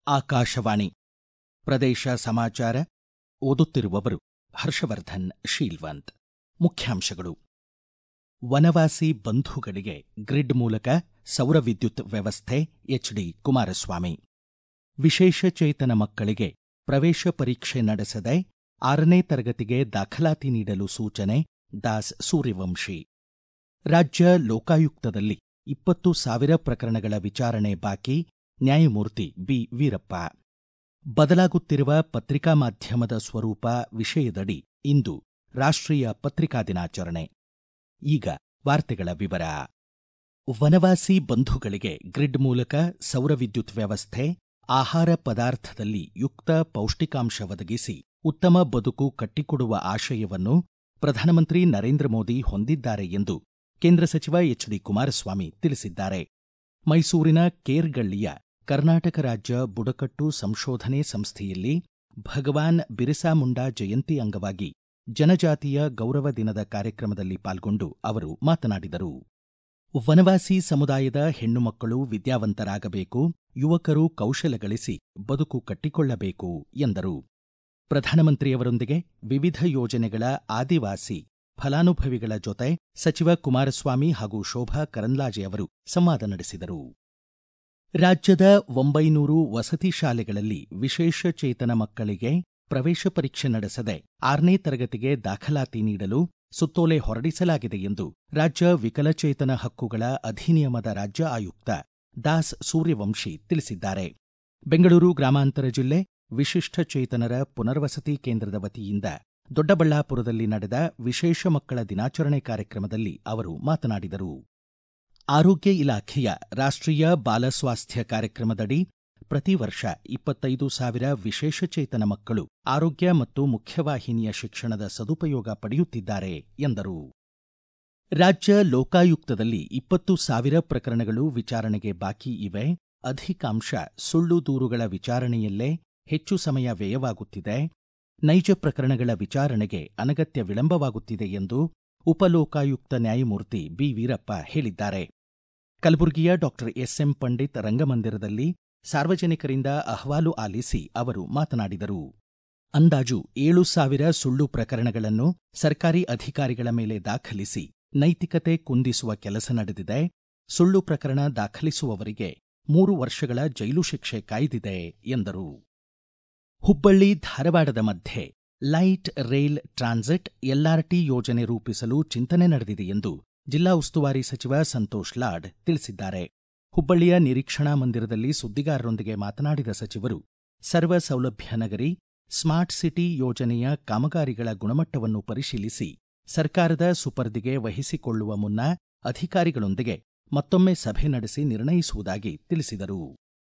ಆಕಾಶವಾಣಿ ಪ್ರದೇಶ ಸಮಾಚಾರ ಓದುತ್ತಿರುವವರು ಹರ್ಷವರ್ಧನ್ ಶೀಲ್ವಂತ್ ಮುಖ್ಯಾಂಶಗಳು ವನವಾಸಿ ಬಂಧುಗಳಿಗೆ ಗ್ರಿಡ್ ಮೂಲಕ ಸೌರ ವಿದ್ಯುತ್ ವ್ಯವಸ್ಥೆ ಎಚ್ಡಿ ಕುಮಾರಸ್ವಾಮಿ ವಿಶೇಷಚೇತನ ಮಕ್ಕಳಿಗೆ ಪ್ರವೇಶ ಪರೀಕ್ಷೆ ನಡೆಸದೆ ಆರನೇ ತರಗತಿಗೆ ದಾಖಲಾತಿ ನೀಡಲು ಸೂಚನೆ ದಾಸ್ ಸೂರ್ಯವಂಶಿ ರಾಜ್ಯ ಲೋಕಾಯುಕ್ತದಲ್ಲಿ ಇಪ್ಪತ್ತು ಸಾವಿರ ಪ್ರಕರಣಗಳ ವಿಚಾರಣೆ ಬಾಕಿ ನ್ಯಾಯಮೂರ್ತಿ ಬಿ ವೀರಪ್ಪ ಬದಲಾಗುತ್ತಿರುವ ಪತ್ರಿಕಾ ಮಾಧ್ಯಮದ ಸ್ವರೂಪ ವಿಷಯದಡಿ ಇಂದು ರಾಷ್ಟ್ರೀಯ ಪತ್ರಿಕಾ ದಿನಾಚರಣೆ ಈಗ ವಾರ್ತೆಗಳ ವಿವರ ವನವಾಸಿ ಬಂಧುಗಳಿಗೆ ಗ್ರಿಡ್ ಮೂಲಕ ಸೌರ ವಿದ್ಯುತ್ ವ್ಯವಸ್ಥೆ ಆಹಾರ ಪದಾರ್ಥದಲ್ಲಿ ಯುಕ್ತ ಪೌಷ್ಟಿಕಾಂಶ ಒದಗಿಸಿ ಉತ್ತಮ ಬದುಕು ಕಟ್ಟಿಕೊಡುವ ಆಶಯವನ್ನು ಪ್ರಧಾನಮಂತ್ರಿ ನರೇಂದ್ರ ಮೋದಿ ಹೊಂದಿದ್ದಾರೆ ಎಂದು ಕೇಂದ್ರ ಸಚಿವ ಎಚ್ಡಿ ಕುಮಾರಸ್ವಾಮಿ ತಿಳಿಸಿದ್ದಾರೆ ಮೈಸೂರಿನ ಕೇರ್ಗಳ್ಳಿಯ ಕರ್ನಾಟಕ ರಾಜ್ಯ ಬುಡಕಟ್ಟು ಸಂಶೋಧನೆ ಸಂಸ್ಥೆಯಲ್ಲಿ ಭಗವಾನ್ ಬಿರಸಾ ಮುಂಡಾ ಜಯಂತಿ ಅಂಗವಾಗಿ ಜನಜಾತಿಯ ಗೌರವ ದಿನದ ಕಾರ್ಯಕ್ರಮದಲ್ಲಿ ಪಾಲ್ಗೊಂಡು ಅವರು ಮಾತನಾಡಿದರು ವನವಾಸಿ ಸಮುದಾಯದ ಹೆಣ್ಣು ಮಕ್ಕಳು ವಿದ್ಯಾವಂತರಾಗಬೇಕು ಯುವಕರು ಕೌಶಲ ಗಳಿಸಿ ಬದುಕು ಕಟ್ಟಿಕೊಳ್ಳಬೇಕು ಎಂದರು ಪ್ರಧಾನಮಂತ್ರಿಯವರೊಂದಿಗೆ ವಿವಿಧ ಯೋಜನೆಗಳ ಆದಿವಾಸಿ ಫಲಾನುಭವಿಗಳ ಜೊತೆ ಸಚಿವ ಕುಮಾರಸ್ವಾಮಿ ಹಾಗೂ ಶೋಭಾ ಕರಂದ್ಲಾಜೆ ಅವರು ಸಂವಾದ ನಡೆಸಿದರು ರಾಜ್ಯದ ಒಂಬೈನೂರು ವಸತಿ ಶಾಲೆಗಳಲ್ಲಿ ವಿಶೇಷಚೇತನ ಮಕ್ಕಳಿಗೆ ಪ್ರವೇಶ ಪರೀಕ್ಷೆ ನಡೆಸದೆ ಆರನೇ ತರಗತಿಗೆ ದಾಖಲಾತಿ ನೀಡಲು ಸುತ್ತೋಲೆ ಹೊರಡಿಸಲಾಗಿದೆ ಎಂದು ರಾಜ್ಯ ವಿಕಲಚೇತನ ಹಕ್ಕುಗಳ ಅಧಿನಿಯಮದ ರಾಜ್ಯ ಆಯುಕ್ತ ದಾಸ್ ಸೂರ್ಯವಂಶಿ ತಿಳಿಸಿದ್ದಾರೆ ಬೆಂಗಳೂರು ಗ್ರಾಮಾಂತರ ಜಿಲ್ಲೆ ವಿಶಿಷ್ಟಚೇತನರ ಪುನರ್ವಸತಿ ಕೇಂದ್ರದ ವತಿಯಿಂದ ದೊಡ್ಡಬಳ್ಳಾಪುರದಲ್ಲಿ ನಡೆದ ವಿಶೇಷ ಮಕ್ಕಳ ದಿನಾಚರಣೆ ಕಾರ್ಯಕ್ರಮದಲ್ಲಿ ಅವರು ಮಾತನಾಡಿದರು ಆರೋಗ್ಯ ಇಲಾಖೆಯ ರಾಷ್ಟ್ರೀಯ ಬಾಲ ಸ್ವಾಸ್ಥ್ಯ ಕಾರ್ಯಕ್ರಮದಡಿ ಪ್ರತಿ ವರ್ಷ ಇಪ್ಪತ್ತೈದು ಸಾವಿರ ವಿಶೇಷಚೇತನ ಮಕ್ಕಳು ಆರೋಗ್ಯ ಮತ್ತು ಮುಖ್ಯವಾಹಿನಿಯ ಶಿಕ್ಷಣದ ಸದುಪಯೋಗ ಪಡೆಯುತ್ತಿದ್ದಾರೆ ಎಂದರು ರಾಜ್ಯ ಲೋಕಾಯುಕ್ತದಲ್ಲಿ ಇಪ್ಪತ್ತು ಸಾವಿರ ಪ್ರಕರಣಗಳು ವಿಚಾರಣೆಗೆ ಬಾಕಿ ಇವೆ ಅಧಿಕಾಂಶ ಸುಳ್ಳು ದೂರುಗಳ ವಿಚಾರಣೆಯಲ್ಲೇ ಹೆಚ್ಚು ಸಮಯ ವ್ಯಯವಾಗುತ್ತಿದೆ ನೈಜ ಪ್ರಕರಣಗಳ ವಿಚಾರಣೆಗೆ ಅನಗತ್ಯ ವಿಳಂಬವಾಗುತ್ತಿದೆ ಎಂದು ಉಪಲೋಕಾಯುಕ್ತ ನ್ಯಾಯಮೂರ್ತಿ ಬಿ ವೀರಪ್ಪ ಹೇಳಿದ್ದಾರೆ ಕಲಬುರಗಿಯ ಡಾಕ್ಟರ್ ಎಸ್ಎಂ ಪಂಡಿತ್ ರಂಗಮಂದಿರದಲ್ಲಿ ಸಾರ್ವಜನಿಕರಿಂದ ಅಹವಾಲು ಆಲಿಸಿ ಅವರು ಮಾತನಾಡಿದರು ಅಂದಾಜು ಏಳು ಸಾವಿರ ಸುಳ್ಳು ಪ್ರಕರಣಗಳನ್ನು ಸರ್ಕಾರಿ ಅಧಿಕಾರಿಗಳ ಮೇಲೆ ದಾಖಲಿಸಿ ನೈತಿಕತೆ ಕುಂದಿಸುವ ಕೆಲಸ ನಡೆದಿದೆ ಸುಳ್ಳು ಪ್ರಕರಣ ದಾಖಲಿಸುವವರಿಗೆ ಮೂರು ವರ್ಷಗಳ ಜೈಲು ಶಿಕ್ಷೆ ಕಾಯ್ದಿದೆ ಎಂದರು ಹುಬ್ಬಳ್ಳಿ ಧಾರವಾಡದ ಮಧ್ಯೆ ಲೈಟ್ ರೈಲ್ ಟ್ರಾನ್ಸಿಟ್ ಎಲ್ಆರ್ಟಿ ಯೋಜನೆ ರೂಪಿಸಲು ಚಿಂತನೆ ನಡೆದಿದೆ ಎಂದು ಜಿಲ್ಲಾ ಉಸ್ತುವಾರಿ ಸಚಿವ ಸಂತೋಷ್ ಲಾಡ್ ತಿಳಿಸಿದ್ದಾರೆ ಹುಬ್ಬಳ್ಳಿಯ ನಿರೀಕ್ಷಣಾ ಮಂದಿರದಲ್ಲಿ ಸುದ್ದಿಗಾರರೊಂದಿಗೆ ಮಾತನಾಡಿದ ಸಚಿವರು ಸರ್ವ ಸೌಲಭ್ಯ ನಗರಿ ಸ್ಮಾರ್ಟ್ ಸಿಟಿ ಯೋಜನೆಯ ಕಾಮಗಾರಿಗಳ ಗುಣಮಟ್ಟವನ್ನು ಪರಿಶೀಲಿಸಿ ಸರ್ಕಾರದ ಸುಪರ್ದಿಗೆ ವಹಿಸಿಕೊಳ್ಳುವ ಮುನ್ನ ಅಧಿಕಾರಿಗಳೊಂದಿಗೆ ಮತ್ತೊಮ್ಮೆ ಸಭೆ ನಡೆಸಿ ನಿರ್ಣಯಿಸುವುದಾಗಿ ತಿಳಿಸಿದರು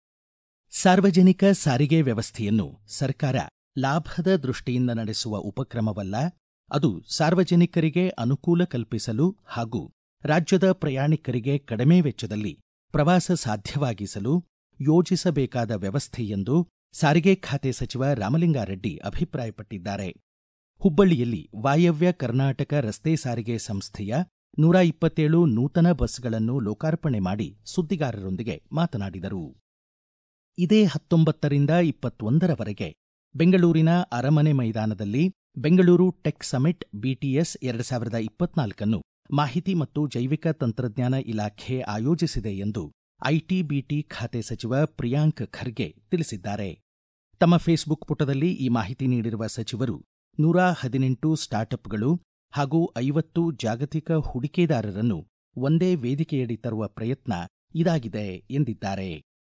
ಸಾರ್ವಜನಿಕ ಸಾರಿಗೆ ವ್ಯವಸ್ಥೆಯನ್ನು ಸರ್ಕಾರ ಲಾಭದ ದೃಷ್ಟಿಯಿಂದ ನಡೆಸುವ ಉಪಕ್ರಮವಲ್ಲ ಅದು ಸಾರ್ವಜನಿಕರಿಗೆ ಅನುಕೂಲ ಕಲ್ಪಿಸಲು ಹಾಗೂ ರಾಜ್ಯದ ಪ್ರಯಾಣಿಕರಿಗೆ ಕಡಿಮೆ ವೆಚ್ಚದಲ್ಲಿ ಪ್ರವಾಸ ಸಾಧ್ಯವಾಗಿಸಲು ಯೋಜಿಸಬೇಕಾದ ವ್ಯವಸ್ಥೆ ಎಂದು ಸಾರಿಗೆ ಖಾತೆ ಸಚಿವ ರಾಮಲಿಂಗಾರೆಡ್ಡಿ ಅಭಿಪ್ರಾಯಪಟ್ಟಿದ್ದಾರೆ ಹುಬ್ಬಳ್ಳಿಯಲ್ಲಿ ವಾಯವ್ಯ ಕರ್ನಾಟಕ ರಸ್ತೆ ಸಾರಿಗೆ ಸಂಸ್ಥೆಯ ನೂರ ಇಪ್ಪತ್ತೇಳು ನೂತನ ಬಸ್ಗಳನ್ನು ಲೋಕಾರ್ಪಣೆ ಮಾಡಿ ಸುದ್ದಿಗಾರರೊಂದಿಗೆ ಮಾತನಾಡಿದರು ಇದೇ ಹತ್ತೊಂಬತ್ತರಿಂದ ಇಪ್ಪತ್ತೊಂದರವರೆಗೆ ಬೆಂಗಳೂರಿನ ಅರಮನೆ ಮೈದಾನದಲ್ಲಿ ಬೆಂಗಳೂರು ಟೆಕ್ ಸಮಿಟ್ ಬಿಟಿಎಸ್ ಎರಡು ಸಾವಿರದ ಇಪ್ಪತ್ನಾಲ್ಕನ್ನು ಮಾಹಿತಿ ಮತ್ತು ಜೈವಿಕ ತಂತ್ರಜ್ಞಾನ ಇಲಾಖೆ ಆಯೋಜಿಸಿದೆ ಎಂದು ಐಟಿಬಿಟಿ ಖಾತೆ ಸಚಿವ ಪ್ರಿಯಾಂಕ್ ಖರ್ಗೆ ತಿಳಿಸಿದ್ದಾರೆ ತಮ್ಮ ಫೇಸ್ಬುಕ್ ಪುಟದಲ್ಲಿ ಈ ಮಾಹಿತಿ ನೀಡಿರುವ ಸಚಿವರು ನೂರ ಹದಿನೆಂಟು ಸ್ಟಾರ್ಟ್ಅಪ್ಗಳು ಹಾಗೂ ಐವತ್ತು ಜಾಗತಿಕ ಹೂಡಿಕೆದಾರರನ್ನು ಒಂದೇ ವೇದಿಕೆಯಡಿ ತರುವ ಪ್ರಯತ್ನ ಇದಾಗಿದೆ ಎಂದಿದ್ದಾರೆ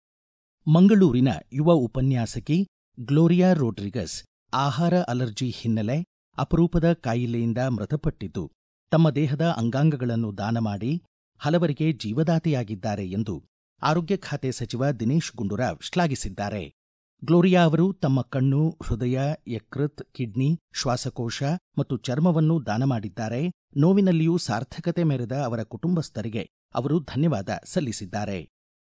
ಮಂಗಳೂರಿನ ಯುವ ಉಪನ್ಯಾಸಕಿ ಗ್ಲೋರಿಯಾ ರೋಡ್ರಿಗಸ್ ಆಹಾರ ಅಲರ್ಜಿ ಹಿನ್ನೆಲೆ ಅಪರೂಪದ ಕಾಯಿಲೆಯಿಂದ ಮೃತಪಟ್ಟಿದ್ದು ತಮ್ಮ ದೇಹದ ಅಂಗಾಂಗಗಳನ್ನು ದಾನ ಮಾಡಿ ಹಲವರಿಗೆ ಜೀವದಾತೆಯಾಗಿದ್ದಾರೆ ಎಂದು ಆರೋಗ್ಯ ಖಾತೆ ಸಚಿವ ದಿನೇಶ್ ಗುಂಡೂರಾವ್ ಶ್ಲಾಘಿಸಿದ್ದಾರೆ ಗ್ಲೋರಿಯಾ ಅವರು ತಮ್ಮ ಕಣ್ಣು ಹೃದಯ ಯಕೃತ್ ಕಿಡ್ನಿ ಶ್ವಾಸಕೋಶ ಮತ್ತು ಚರ್ಮವನ್ನು ದಾನ ಮಾಡಿದ್ದಾರೆ ನೋವಿನಲ್ಲಿಯೂ ಸಾರ್ಥಕತೆ ಮೆರೆದ ಅವರ ಕುಟುಂಬಸ್ಥರಿಗೆ ಅವರು ಧನ್ಯವಾದ ಸಲ್ಲಿಸಿದ್ದಾರೆ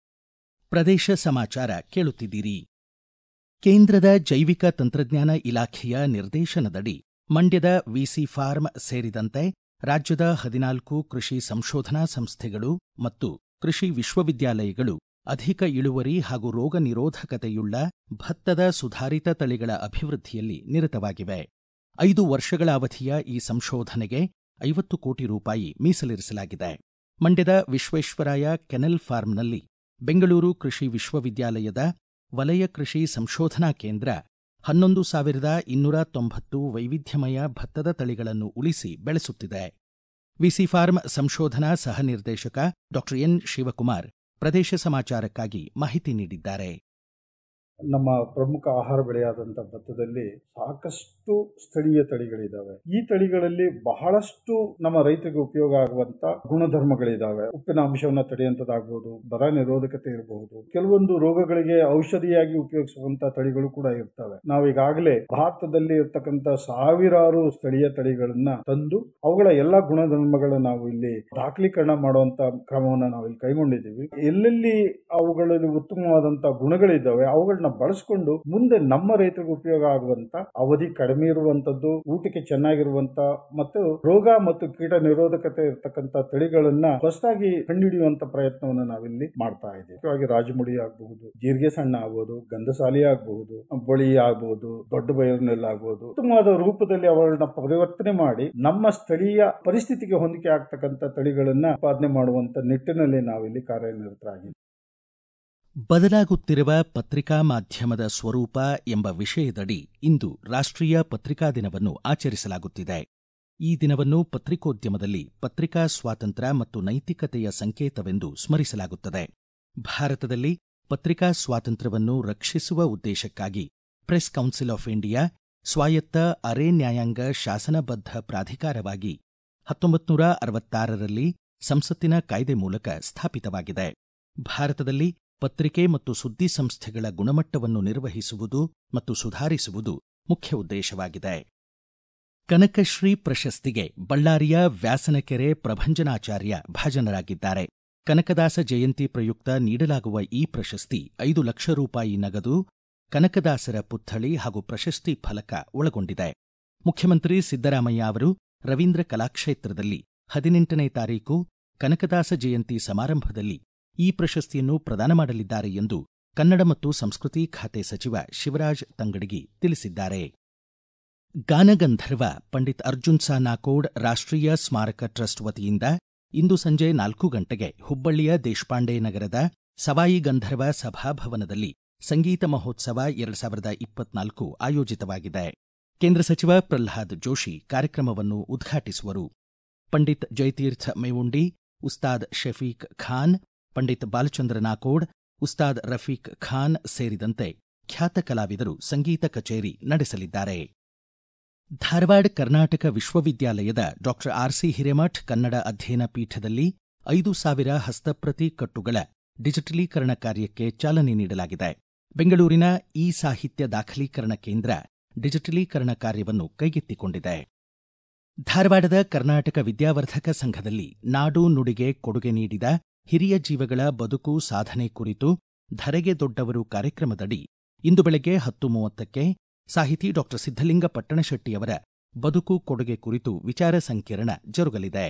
ಪ್ರದೇಶ ಸಮಾಚಾರ ಕೇಳುತ್ತಿದ್ದೀರಿ ಕೇಂದ್ರದ ಜೈವಿಕ ತಂತ್ರಜ್ಞಾನ ಇಲಾಖೆಯ ನಿರ್ದೇಶನದಡಿ ಮಂಡ್ಯದ ವಿಸಿ ಫಾರ್ಮ್ ಸೇರಿದಂತೆ ರಾಜ್ಯದ ಹದಿನಾಲ್ಕು ಕೃಷಿ ಸಂಶೋಧನಾ ಸಂಸ್ಥೆಗಳು ಮತ್ತು ಕೃಷಿ ವಿಶ್ವವಿದ್ಯಾಲಯಗಳು ಅಧಿಕ ಇಳುವರಿ ಹಾಗೂ ರೋಗ ನಿರೋಧಕತೆಯುಳ್ಳ ಭತ್ತದ ಸುಧಾರಿತ ತಳಿಗಳ ಅಭಿವೃದ್ಧಿಯಲ್ಲಿ ನಿರತವಾಗಿವೆ ಐದು ವರ್ಷಗಳ ಅವಧಿಯ ಈ ಸಂಶೋಧನೆಗೆ ಐವತ್ತು ಕೋಟಿ ರೂಪಾಯಿ ಮೀಸಲಿರಿಸಲಾಗಿದೆ ಮಂಡ್ಯದ ವಿಶ್ವೇಶ್ವರಾಯ ಕೆನೆಲ್ ಫಾರ್ಮ್ನಲ್ಲಿ ಬೆಂಗಳೂರು ಕೃಷಿ ವಿಶ್ವವಿದ್ಯಾಲಯದ ವಲಯ ಕೃಷಿ ಸಂಶೋಧನಾ ಕೇಂದ್ರ ಹನ್ನೊಂದು ಸಾವಿರದ ಇನ್ನೂರ ತೊಂಬತ್ತು ವೈವಿಧ್ಯಮಯ ಭತ್ತದ ತಳಿಗಳನ್ನು ಉಳಿಸಿ ಬೆಳೆಸುತ್ತಿದೆ ವಿಸಿ ಫಾರ್ಮ್ ಸಂಶೋಧನಾ ಸಹ ನಿರ್ದೇಶಕ ಡಾಕ್ಟರ್ ಎನ್ ಶಿವಕುಮಾರ್ ಪ್ರದೇಶ ಸಮಾಚಾರಕ್ಕಾಗಿ ಮಾಹಿತಿ ನೀಡಿದ್ದಾರೆ ನಮ್ಮ ಪ್ರಮುಖ ಆಹಾರ ಬೆಳೆಯಾದಂಥ ಭತ್ತದಲ್ಲಿ ಸಾಕಷ್ಟು ಸ್ಥಳೀಯ ತಳಿಗಳಿದ್ದಾವೆ ಈ ತಳಿಗಳಲ್ಲಿ ಬಹಳಷ್ಟು ನಮ್ಮ ರೈತರಿಗೆ ಉಪಯೋಗ ಆಗುವಂತ ಗುಣಧರ್ಮಗಳಿದ್ದಾವೆ ಉಪ್ಪಿನ ಅಂಶವನ್ನ ತಡೆಯುವಂಥದ್ದಾಗ್ಬೋದು ಬರ ನಿರೋಧಕತೆ ಇರಬಹುದು ಕೆಲವೊಂದು ರೋಗಗಳಿಗೆ ಔಷಧಿಯಾಗಿ ಉಪಯೋಗಿಸುವಂತ ತಳಿಗಳು ಕೂಡ ಇರ್ತವೆ ನಾವೀಗಾಗಲೇ ಭಾರತದಲ್ಲಿ ಇರ್ತಕ್ಕಂಥ ಸಾವಿರಾರು ಸ್ಥಳೀಯ ತಳಿಗಳನ್ನ ತಂದು ಅವುಗಳ ಎಲ್ಲಾ ಗುಣಧರ್ಮಗಳನ್ನ ನಾವು ಇಲ್ಲಿ ದಾಖಲೀಕರಣ ಮಾಡುವಂತ ಕ್ರಮವನ್ನ ನಾವು ಇಲ್ಲಿ ಕೈಗೊಂಡಿದ್ದೀವಿ ಎಲ್ಲೆಲ್ಲಿ ಅವುಗಳಲ್ಲಿ ಉತ್ತಮವಾದಂತಹ ಗುಣಗಳಿದ್ದಾವೆ ಅವುಗಳನ್ನ ಬಳಸ್ಕೊಂಡು ಮುಂದೆ ನಮ್ಮ ರೈತರಿಗೆ ಉಪಯೋಗ ಆಗುವಂತ ಅವಧಿ ಕಡಿಮೆ ಇರುವಂತದ್ದು ಊಟಕ್ಕೆ ಚೆನ್ನಾಗಿರುವಂತ ಮತ್ತು ರೋಗ ಮತ್ತು ಕೀಟ ನಿರೋಧಕತೆ ಇರತಕ್ಕಂತ ತಳಿಗಳನ್ನ ಹೊಸದಾಗಿ ಕಂಡುಹಿಡಿಯುವಂತ ಪ್ರಯತ್ನವನ್ನು ನಾವಿಲ್ಲಿ ಮಾಡ್ತಾ ಇದ್ದೀವಿ ಮುಖ್ಯವಾಗಿ ರಾಜಮುಡಿ ಆಗಬಹುದು ಜೀರಿಗೆ ಸಣ್ಣ ಆಗಬಹುದು ಗಂಧಸಾಲಿ ಆಗಬಹುದು ಬಳಿ ಆಗಬಹುದು ದೊಡ್ಡ ಬಯಲಿನಲ್ಲಿ ಆಗಬಹುದು ಉತ್ತಮವಾದ ರೂಪದಲ್ಲಿ ಅವುಗಳನ್ನ ಪರಿವರ್ತನೆ ಮಾಡಿ ನಮ್ಮ ಸ್ಥಳೀಯ ಪರಿಸ್ಥಿತಿಗೆ ಹೊಂದಿಕೆ ಆಗ್ತಕ್ಕಂಥ ತಳಿಗಳನ್ನ ಉತ್ಪಾದನೆ ಮಾಡುವಂತ ನಿಟ್ಟಿನಲ್ಲಿ ನಾವಿಲ್ಲಿ ಕಾರ್ಯನಿರತರಾಗಿದ್ದೀವಿ ಬದಲಾಗುತ್ತಿರುವ ಪತ್ರಿಕಾ ಮಾಧ್ಯಮದ ಸ್ವರೂಪ ಎಂಬ ವಿಷಯದಡಿ ಇಂದು ರಾಷ್ಟ್ರೀಯ ಪತ್ರಿಕಾ ದಿನವನ್ನು ಆಚರಿಸಲಾಗುತ್ತಿದೆ ಈ ದಿನವನ್ನು ಪತ್ರಿಕೋದ್ಯಮದಲ್ಲಿ ಪತ್ರಿಕಾ ಸ್ವಾತಂತ್ರ್ಯ ಮತ್ತು ನೈತಿಕತೆಯ ಸಂಕೇತವೆಂದು ಸ್ಮರಿಸಲಾಗುತ್ತದೆ ಭಾರತದಲ್ಲಿ ಪತ್ರಿಕಾ ಸ್ವಾತಂತ್ರ್ಯವನ್ನು ರಕ್ಷಿಸುವ ಉದ್ದೇಶಕ್ಕಾಗಿ ಪ್ರೆಸ್ ಕೌನ್ಸಿಲ್ ಆಫ್ ಇಂಡಿಯಾ ಸ್ವಾಯತ್ತ ಅರೆ ನ್ಯಾಯಾಂಗ ಶಾಸನಬದ್ಧ ಪ್ರಾಧಿಕಾರವಾಗಿ ಹತ್ತೊಂಬತ್ತು ನೂರ ಅರವತ್ತಾರರಲ್ಲಿ ಸಂಸತ್ತಿನ ಕಾಯ್ದೆ ಮೂಲಕ ಸ್ಥಾಪಿತವಾಗಿದೆ ಭಾರತದಲ್ಲಿ ಪತ್ರಿಕೆ ಮತ್ತು ಸುದ್ದಿ ಸಂಸ್ಥೆಗಳ ಗುಣಮಟ್ಟವನ್ನು ನಿರ್ವಹಿಸುವುದು ಮತ್ತು ಸುಧಾರಿಸುವುದು ಮುಖ್ಯ ಉದ್ದೇಶವಾಗಿದೆ ಕನಕಶ್ರೀ ಪ್ರಶಸ್ತಿಗೆ ಬಳ್ಳಾರಿಯ ವ್ಯಾಸನಕೆರೆ ಪ್ರಭಂಜನಾಚಾರ್ಯ ಭಾಜನರಾಗಿದ್ದಾರೆ ಕನಕದಾಸ ಜಯಂತಿ ಪ್ರಯುಕ್ತ ನೀಡಲಾಗುವ ಈ ಪ್ರಶಸ್ತಿ ಐದು ಲಕ್ಷ ರೂಪಾಯಿ ನಗದು ಕನಕದಾಸರ ಪುತ್ಥಳಿ ಹಾಗೂ ಪ್ರಶಸ್ತಿ ಫಲಕ ಒಳಗೊಂಡಿದೆ ಮುಖ್ಯಮಂತ್ರಿ ಸಿದ್ದರಾಮಯ್ಯ ಅವರು ರವೀಂದ್ರ ಕಲಾಕ್ಷೇತ್ರದಲ್ಲಿ ಹದಿನೆಂಟನೇ ತಾರೀಕು ಕನಕದಾಸ ಜಯಂತಿ ಸಮಾರಂಭದಲ್ಲಿ ಈ ಪ್ರಶಸ್ತಿಯನ್ನು ಪ್ರದಾನ ಮಾಡಲಿದ್ದಾರೆ ಎಂದು ಕನ್ನಡ ಮತ್ತು ಸಂಸ್ಕೃತಿ ಖಾತೆ ಸಚಿವ ಶಿವರಾಜ್ ತಂಗಡಗಿ ತಿಳಿಸಿದ್ದಾರೆ ಗಾನಗಂಧರ್ವ ಪಂಡಿತ್ ಅರ್ಜುನ್ ಸಾ ನಾಕೋಡ್ ರಾಷ್ಟ್ರೀಯ ಸ್ಮಾರಕ ಟ್ರಸ್ಟ್ ವತಿಯಿಂದ ಇಂದು ಸಂಜೆ ನಾಲ್ಕು ಗಂಟೆಗೆ ಹುಬ್ಬಳ್ಳಿಯ ದೇಶಪಾಂಡೆ ನಗರದ ಸವಾಯಿ ಗಂಧರ್ವ ಸಭಾಭವನದಲ್ಲಿ ಸಂಗೀತ ಮಹೋತ್ಸವ ಎರಡು ಸಾವಿರದ ಇಪ್ಪತ್ನಾಲ್ಕು ಆಯೋಜಿತವಾಗಿದೆ ಕೇಂದ್ರ ಸಚಿವ ಪ್ರಲ್ಹಾದ್ ಜೋಶಿ ಕಾರ್ಯಕ್ರಮವನ್ನು ಉದ್ಘಾಟಿಸುವರು ಪಂಡಿತ್ ಜಯತೀರ್ಥ ಮೇವುಂಡಿ ಉಸ್ತಾದ್ ಶಫೀಕ್ ಖಾನ್ ಪಂಡಿತ್ ಬಾಲಚಂದ್ರ ನಾಕೋಡ್ ಉಸ್ತಾದ್ ರಫೀಕ್ ಖಾನ್ ಸೇರಿದಂತೆ ಖ್ಯಾತ ಕಲಾವಿದರು ಸಂಗೀತ ಕಚೇರಿ ನಡೆಸಲಿದ್ದಾರೆ ಧಾರವಾಡ ಕರ್ನಾಟಕ ವಿಶ್ವವಿದ್ಯಾಲಯದ ಡಾಕ್ಟರ್ ಆರ್ಸಿ ಹಿರೇಮಠ್ ಕನ್ನಡ ಅಧ್ಯಯನ ಪೀಠದಲ್ಲಿ ಐದು ಸಾವಿರ ಹಸ್ತಪ್ರತಿ ಕಟ್ಟುಗಳ ಡಿಜಿಟಲೀಕರಣ ಕಾರ್ಯಕ್ಕೆ ಚಾಲನೆ ನೀಡಲಾಗಿದೆ ಬೆಂಗಳೂರಿನ ಇ ಸಾಹಿತ್ಯ ದಾಖಲೀಕರಣ ಕೇಂದ್ರ ಡಿಜಿಟಲೀಕರಣ ಕಾರ್ಯವನ್ನು ಕೈಗೆತ್ತಿಕೊಂಡಿದೆ ಧಾರವಾಡದ ಕರ್ನಾಟಕ ವಿದ್ಯಾವರ್ಧಕ ಸಂಘದಲ್ಲಿ ನಾಡು ನುಡಿಗೆ ಕೊಡುಗೆ ನೀಡಿದ ಹಿರಿಯ ಜೀವಗಳ ಬದುಕು ಸಾಧನೆ ಕುರಿತು ಧರೆಗೆ ದೊಡ್ಡವರು ಕಾರ್ಯಕ್ರಮದಡಿ ಇಂದು ಬೆಳಗ್ಗೆ ಹತ್ತು ಮೂವತ್ತಕ್ಕೆ ಸಾಹಿತಿ ಡಾಕ್ಟರ್ ಸಿದ್ದಲಿಂಗ ಪಟ್ಟಣಶೆಟ್ಟಿಯವರ ಬದುಕು ಕೊಡುಗೆ ಕುರಿತು ವಿಚಾರ ಸಂಕಿರಣ ಜರುಗಲಿದೆ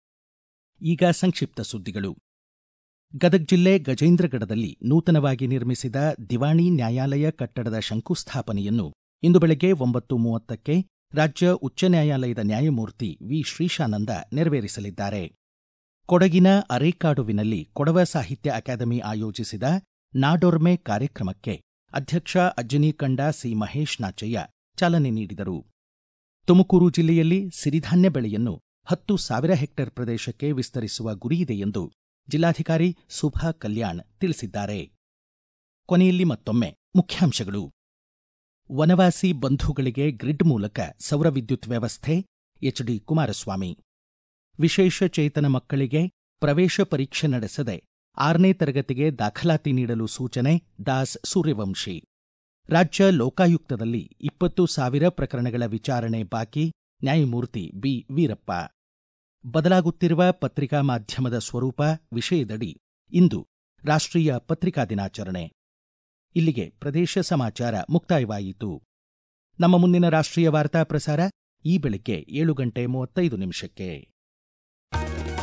ಈಗ ಸಂಕ್ಷಿಪ್ತ ಸುದ್ದಿಗಳು ಗದಗ ಜಿಲ್ಲೆ ಗಜೇಂದ್ರಗಡದಲ್ಲಿ ನೂತನವಾಗಿ ನಿರ್ಮಿಸಿದ ದಿವಾಣಿ ನ್ಯಾಯಾಲಯ ಕಟ್ಟಡದ ಶಂಕುಸ್ಥಾಪನೆಯನ್ನು ಇಂದು ಬೆಳಗ್ಗೆ ಒಂಬತ್ತು ಮೂವತ್ತಕ್ಕೆ ರಾಜ್ಯ ಉಚ್ಚ ನ್ಯಾಯಾಲಯದ ನ್ಯಾಯಮೂರ್ತಿ ವಿ ಶ್ರೀಶಾನಂದ ನೆರವೇರಿಸಲಿದ್ದಾರೆ ಕೊಡಗಿನ ಅರೇಕಾಡುವಿನಲ್ಲಿ ಕೊಡವ ಸಾಹಿತ್ಯ ಅಕಾಡೆಮಿ ಆಯೋಜಿಸಿದ ನಾಡೊರ್ಮೆ ಕಾರ್ಯಕ್ರಮಕ್ಕೆ ಅಧ್ಯಕ್ಷ ಅಜ್ಜನೀಕಂಡ ಸಿ ಮಹೇಶ್ ನಾಚಯ್ಯ ಚಾಲನೆ ನೀಡಿದರು ತುಮಕೂರು ಜಿಲ್ಲೆಯಲ್ಲಿ ಸಿರಿಧಾನ್ಯ ಬೆಳೆಯನ್ನು ಹತ್ತು ಸಾವಿರ ಹೆಕ್ಟೇರ್ ಪ್ರದೇಶಕ್ಕೆ ವಿಸ್ತರಿಸುವ ಗುರಿಯಿದೆ ಎಂದು ಜಿಲ್ಲಾಧಿಕಾರಿ ಸುಭಾ ಕಲ್ಯಾಣ್ ತಿಳಿಸಿದ್ದಾರೆ ಕೊನೆಯಲ್ಲಿ ಮತ್ತೊಮ್ಮೆ ಮುಖ್ಯಾಂಶಗಳು ವನವಾಸಿ ಬಂಧುಗಳಿಗೆ ಗ್ರಿಡ್ ಮೂಲಕ ಸೌರ ವಿದ್ಯುತ್ ವ್ಯವಸ್ಥೆ ಎಚ್ಡಿ ಕುಮಾರಸ್ವಾಮಿ ವಿಶೇಷ ಚೇತನ ಮಕ್ಕಳಿಗೆ ಪ್ರವೇಶ ಪರೀಕ್ಷೆ ನಡೆಸದೆ ಆರನೇ ತರಗತಿಗೆ ದಾಖಲಾತಿ ನೀಡಲು ಸೂಚನೆ ದಾಸ್ ಸೂರ್ಯವಂಶಿ ರಾಜ್ಯ ಲೋಕಾಯುಕ್ತದಲ್ಲಿ ಇಪ್ಪತ್ತು ಸಾವಿರ ಪ್ರಕರಣಗಳ ವಿಚಾರಣೆ ಬಾಕಿ ನ್ಯಾಯಮೂರ್ತಿ ಬಿ ವೀರಪ್ಪ ಬದಲಾಗುತ್ತಿರುವ ಪತ್ರಿಕಾ ಮಾಧ್ಯಮದ ಸ್ವರೂಪ ವಿಷಯದಡಿ ಇಂದು ರಾಷ್ಟ್ರೀಯ ಪತ್ರಿಕಾ ದಿನಾಚರಣೆ ಇಲ್ಲಿಗೆ ಪ್ರದೇಶ ಸಮಾಚಾರ ಮುಕ್ತಾಯವಾಯಿತು ನಮ್ಮ ಮುಂದಿನ ರಾಷ್ಟ್ರೀಯ ವಾರ್ತಾ ಪ್ರಸಾರ ಈ ಬೆಳಿಗ್ಗೆ ಏಳು ಗಂಟೆ ಮೂವತ್ತೈದು ನಿಮಿಷಕ್ಕೆ